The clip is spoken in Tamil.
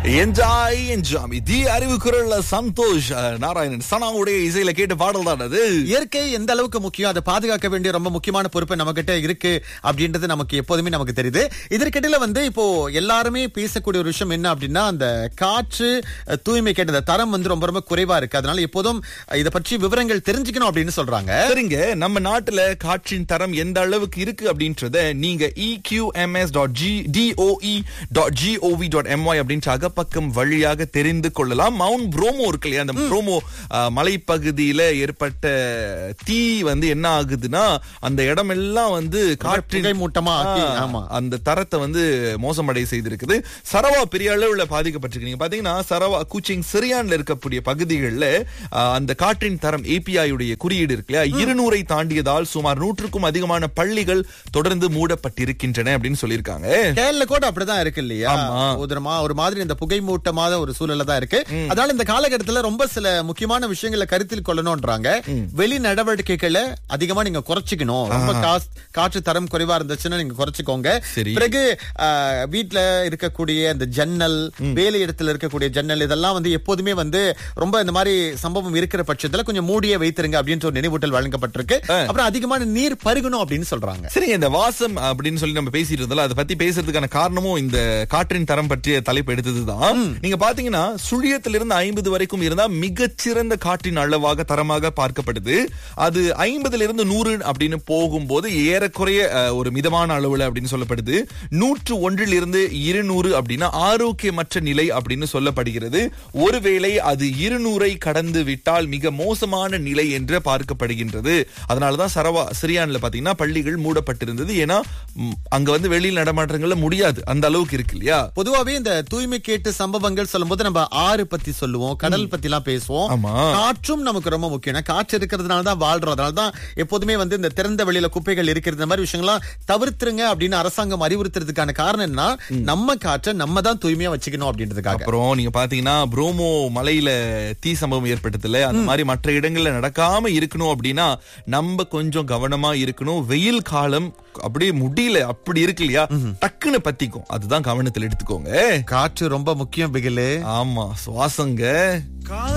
என்ஜாய் என்ஜாமி தி அறிவு குரல்ல சந்தோஷ் அஹ், நாராயணன் சனாவுடைய இசையில கேட்டு பாடல் தான் அது இயற்கை எந்த அளவுக்கு முக்கியம் அதை பாதுகாக்க வேண்டிய ரொம்ப முக்கியமான பொறுப்பு நம்ம கிட்ட இருக்கு அப்படின்றது நமக்கு எப்போதுமே நமக்கு தெரியுது இதற்கிடையில வந்து இப்போ எல்லாருமே பேசக்கூடிய ஒரு விஷயம் என்ன அப்படின்னா அந்த காற்று அஹ், தூய்மை கேட்ட அந்த தரம் வந்து ரொம்ப ரொம்ப குறைவா இருக்கு அதனால எப்போதும் அஹ், இதை பற்றி விவரங்கள் தெரிஞ்சுக்கணும் அப்படின்னு சொல்றாங்க சரிங்க நம்ம நாட்டுல காற்றின் தரம் எந்த அளவுக்கு இருக்கு அப்படின்றத நீங்க EQMS dot G DOE dot GOV dot MY அப்படின்ற அகப்பக்கம் வழியாக தெரிந்து கொள்ளலாம் மவுண்ட் புரோமோ இருக்கு இல்லையா அந்த புரோமோ அஹ், மலைப்பகுதியில ஏற்பட்ட தீ வந்து என்ன ஆகுதுன்னா அந்த இடமெல்லாம் வந்து காற்றின் புகை மூட்டமா ஆக்கி, ஆ, ஆமா. அந்த தரத்தை வந்து மோசமடைய செய்திருக்குது சரவா பெரிய அளவுல பாதிக்கப்பட்டிருக்கு நீங்க பாத்தீங்கன்னா சரவா கூச்சிங் சிரியான்ல இருக்கக்கூடிய பகுதிகளில் அந்த காற்றின் தரம் ஏபிஐ உடைய குறியீடு இருக்கு இல்லையா இருநூறை தாண்டியதால் சுமார் நூற்றுக்கும் அதிகமான பள்ளிகள் தொடர்ந்து மூடப்பட்டிருக்கின்றன அப்படின்னு சொல்லியிருக்காங்க கேரள கூட அப்படிதான் இருக்கு இல்லையா ஆமா. உதரமா ஒரு மாதிரி இந்த புகை மூட்டமாத ஒரு சூழல்ல தான் இருக்கு அதனால இந்த காலகட்டத்துல ரொம்ப சில முக்கியமான விஷயங்களை கருத்தில் கொள்ளணும்ன்றாங்க வெளி நடவடிக்கைகளை அதிகமா நீங்க குறைச்சிக்கணும் ரொம்ப காஸ்- காற்று தரம் குறைவா இருந்துச்சுன்னா நீங்க குறைச்சிக்கோங்க சரி. பிறகு ஆஹ், வீட்ல இருக்கக்கூடிய அந்த ஜன்னல் வேலை இடத்துல இருக்கக்கூடிய ஜன்னல் இதெல்லாம் வந்து எப்போதுமே வந்து ரொம்ப இந்த மாதிரி சம்பவம் இருக்கிற பட்சத்துல கொஞ்சம் மூடியே வைத்திருங்க அப்படின்ற ஒரு நினைவூட்டல் வழங்கப்பட்டிருக்கு அப்புறம் அதிகமான நீர் பருகணும் அப்படின்னு சொல்றாங்க சரிங்க இந்த வாசம் அப்படின்னு சொல்லி நம்ம பேசிட்டு இருந்தோம் அதை பத்தி பேசுறதுக்கான காரணமும் இந்த காற்றின் தரம் பற்றிய தலைப்பு எடுத்ததுதான் நீங்க பாத்தீங்கன்னா சுழியத்திலிருந்து ஐம்பது வரைக்கும் இருந்தா மிகச்சிறந்த காற்றின் அளவாக தரமாக பார்க்கப்படுது அது ஐம்பதுல இருந்து நூறு அப்படின்னு போகும்போது ஏறக்குறைய அஹ், ஒரு மிதமான அளவுல அப்படின்னு சொல்லப்படுது நூற்று ஒன்றில் இருந்து இருநூறு அப்படின்னா ஆரோக்கியமற்ற நிலை அப்படின்னு சொல்லப்படுகிறது ஒருவேளை அது இருநூறை கடந்து விட்டால் மிக மோசமான நிலை என்று பார்க்கப்படுகின்றது அதனாலதான் சரவா சிரியான்ல பாத்தீங்கன்னா பள்ளிகள் மூடப்பட்டிருந்தது ஏன்னா ம், அங்க வந்து வெளியில் நடமாட்டங்கள்ல முடியாது அந்த அளவுக்கு இருக்கு இல்லையா பொதுவாவே இந்த தூய்மை கேட்டு சம்பவங்கள் சொல்லும்போது நம்ம ஆறு பத்தி சொல்லுவோம் கடல் பத்தி எல்லாம் பேசுவோம் ஆமா. காற்றும் நமக்கு ரொம்ப முக்கியம் ஏன்னா காற்று இருக்கிறதுனால தான் வாழ்றோம் அதனால தான் எப்போதுமே வந்து இந்த திறந்த வெளியில குப்பைகள் இருக்கிறது இந்த மாதிரி விஷயங்கள்லாம் தவிர்த்துருங்க அப்படின்னு அரசாங்கம் அறிவுறுத்துறதுக்கான காரணம் என்ன நம்ம காற்றை நம்ம தான் தூய்மையா வச்சுக்கணும் அப்படின்றதுக்காக அப்புறம் நீங்க பாத்தீங்கன்னா புரோமோ மலையில தீ சம்பவம் ஏற்பட்டதுல அந்த மாதிரி மற்ற இடங்கள்ல நடக்காம இருக்கணும் அப்படின்னா நம்ம கொஞ்சம் கவனமா இருக்கணும் வெயில் காலம் அப்படியே முடியல அப்படி இருக்கு இல்லையா டக்குன்னு பத்திக்கும் அதுதான் கவனத்தில் எடுத்துக்கோங்க காற்று ரொம்ப முக்கியம் பிகிலு ஆமா சுவாசங்க